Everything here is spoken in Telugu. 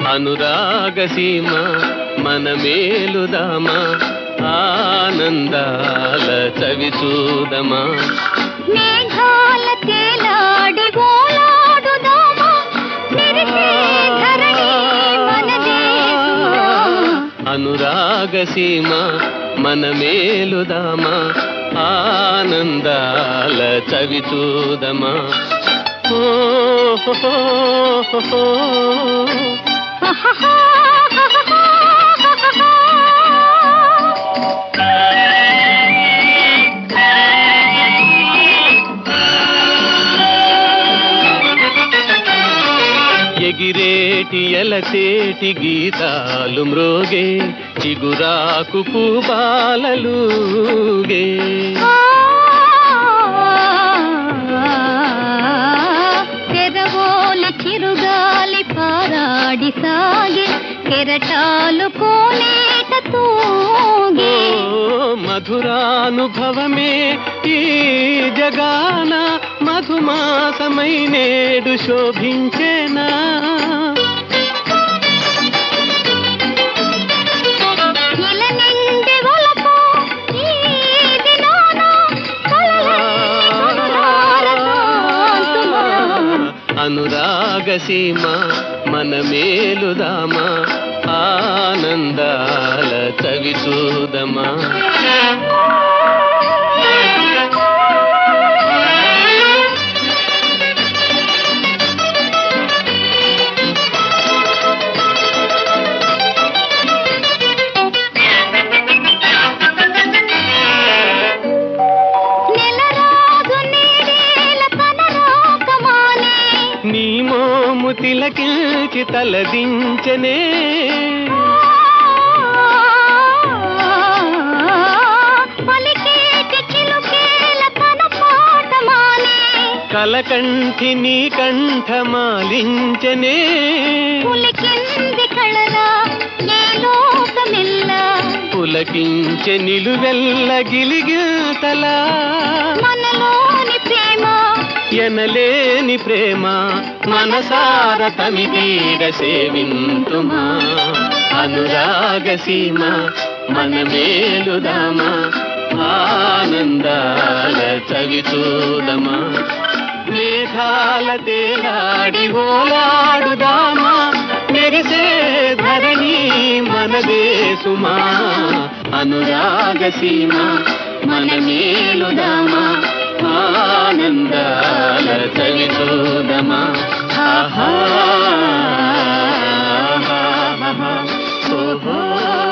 అనురాగ సీమ మన మేలుదామా ఆనందాల చవి చూదమా మేఘాల తేలాడి ఓలాడుదామా మెరిసే ధరణి మనదే అనురాగ సీమ మన మేలుదామా ఆనందాల చవి చూదమా ఓ హో హో హో హో. ఎగిరేటి ఎలసేటి గీతాలు మ్రోగే చిగురాకు పూబాలలుగే తెరవోలు చిరుగాలి పారాడి సాగి కెరటాలు కోనేట తూగే ఓ మధురానుభవమే ఈ జగాన మధుమాసమై నేడు శోభించేనా ఇల నిండి ఒలపు ఈ దినాన కలలన్నీ కనులార కాంతుమా. అనురాగ సీమ మన మేలుదామా ఆనందాల చవి చూదమా నెలరాజు నీడేల తన రాకమానే నీ మోము తిలకించి తలదించనే పలికేటి చిలుకేల తన పాఠమానే కలకంఠి నీ కంఠమాలించనే పులికింది కళలా ఏ లోకమెల్ల పులకించె నిలువెల్ల గిలిగితలా మనలోని ప్రేమ ఎనలేని ప్రేమ మనసార తమిదీడ సేవింతుమా అనురాగ సీమ మన మేలుదామా ఆనందాల చవి చూదమా మేఘాల తేలాడి ఓలాడుదామా మెరిసే ధరణి మనదే సుమా అనురాగ సీమ మన మేలుదామా ఆనందాల చవి చూదమా ఆహా ఆహా, ఆహా, ఓహో